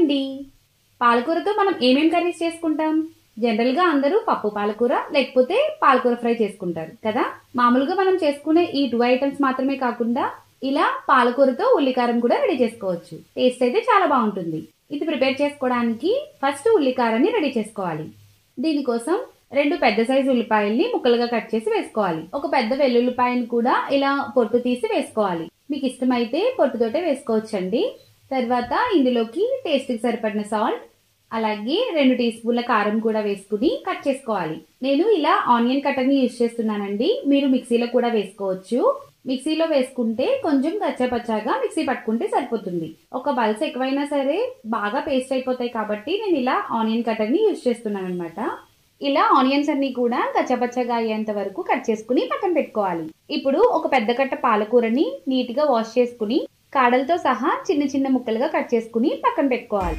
అండి పాలకూరతో మనం ఏమేం కర్రీస్ చేసుకుంటాం జనరల్ గా అందరూ పప్పు పాలకూర లేకపోతే పాలకూర ఫ్రై చేసుకుంటారు కదా మామూలుగా మనం చేసుకునే ఈ టూ ఐటమ్స్ మాత్రమే కాకుండా ఇలా పాలకూరతో ఉల్లికారం కూడా రెడీ చేసుకోవచ్చు టేస్ట్ అయితే చాలా బాగుంటుంది ఇది ప్రిపేర్ చేసుకోవడానికి ఫస్ట్ ఉల్లికారాన్ని రెడీ చేసుకోవాలి దీనికోసం రెండు పెద్ద సైజు ఉల్లిపాయల్ని ముక్కలుగా కట్ చేసి వేసుకోవాలి ఒక పెద్ద వెల్లుల్లిపాయని కూడా ఇలా పొట్టు తీసి వేసుకోవాలి మీకు ఇష్టమైతే పొట్టుతోటే వేసుకోవచ్చండి తర్వాత ఇందులోకి టేస్ట్కి సరిపడిన సాల్ట్ అలాగే రెండు టీ స్పూన్ల కారం కూడా వేసుకుని కట్ చేసుకోవాలి నేను ఇలా ఆనియన్ కట్టర్ని యూజ్ చేస్తున్నానండి మీరు మిక్సీలో కూడా వేసుకోవచ్చు మిక్సీలో వేసుకుంటే కొంచెం కచ్చాపచ్చాగా మిక్సీ పట్టుకుంటే సరిపోతుంది ఒక బల్స్ ఎక్కువైనా సరే బాగా పేస్ట్ అయిపోతాయి కాబట్టి నేను ఇలా ఆనియన్ కట్టర్ని యూజ్ చేస్తున్నాను అనమాట ఇలా ఆనియన్స్ అన్ని కూడా కచ్చపచ్చగా అయ్యేంత వరకు కట్ చేసుకుని పక్కన పెట్టుకోవాలి ఇప్పుడు ఒక పెద్ద కట్ట పాలకూరని నీట్ గా వాష్ చేసుకుని కాడలతో సహా చిన్న చిన్న ముక్కలుగా కట్ చేసుకుని పక్కన పెట్టుకోవాలి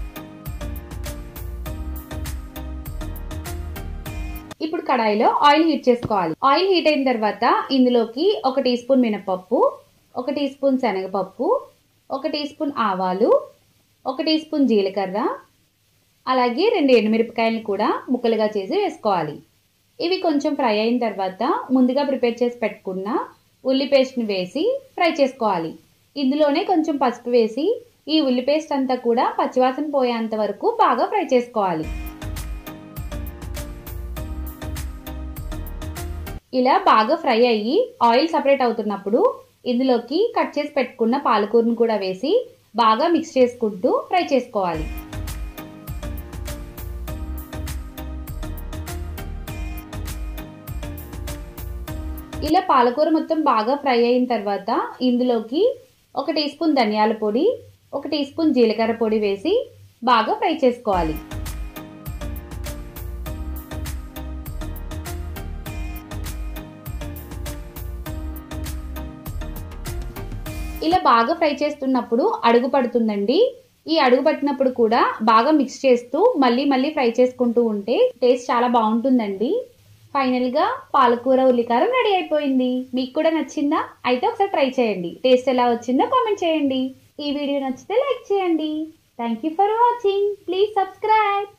ఇప్పుడు కడాయిలో ఆయిల్ హీట్ చేసుకోవాలి ఆయిల్ హీట్ అయిన తర్వాత ఇందులోకి ఒక టీ స్పూన్ మినపప్పు ఒక టీ స్పూన్ శనగపప్పు ఒక టీ స్పూన్ ఆవాలు ఒక టీ స్పూన్ జీలకర్ర అలాగే రెండు ఎండుమిరపకాయలను కూడా ముక్కలుగా చేసి వేసుకోవాలి ఇవి కొంచెం ఫ్రై అయిన తర్వాత ముందుగా ప్రిపేర్ చేసి పెట్టుకున్న ఉల్లి పేస్ట్ని వేసి ఫ్రై చేసుకోవాలి ఇందులోనే కొంచెం పసుపు వేసి ఈ ఉల్లి పేస్ట్ అంతా కూడా పచ్చివాసన పోయేంత వరకు బాగా ఫ్రై చేసుకోవాలి ఇలా బాగా ఫ్రై అయ్యి ఆయిల్ సపరేట్ అవుతున్నప్పుడు ఇందులోకి కట్ చేసి పెట్టుకున్న పాలకూరను కూడా వేసి బాగా మిక్స్ చేసుకుంటూ ఫ్రై చేసుకోవాలి ఇలా పాలకూర మొత్తం బాగా ఫ్రై అయిన తర్వాత ఇందులోకి ఒక టీ స్పూన్ ధనియాల పొడి ఒక టీ స్పూన్ జీలకర్ర పొడి వేసి బాగా ఫ్రై చేసుకోవాలి ఇలా బాగా ఫ్రై చేస్తున్నప్పుడు అడుగు పడుతుందండి ఈ అడుగు పట్టినప్పుడు కూడా బాగా మిక్స్ చేస్తూ మళ్ళీ మళ్ళీ ఫ్రై చేసుకుంటూ ఉంటే టేస్ట్ చాలా బాగుంటుందండి ఫైనల్ గా పాలకూర ఉల్లికారం రెడీ అయిపోయింది మీకు కూడా నచ్చిందా అయితే ఒకసారి ట్రై చేయండి టేస్ట్ ఎలా వచ్చిందో కామెంట్ చేయండి ఈ వీడియో నచ్చితే లైక్ చేయండి thank you for watching please subscribe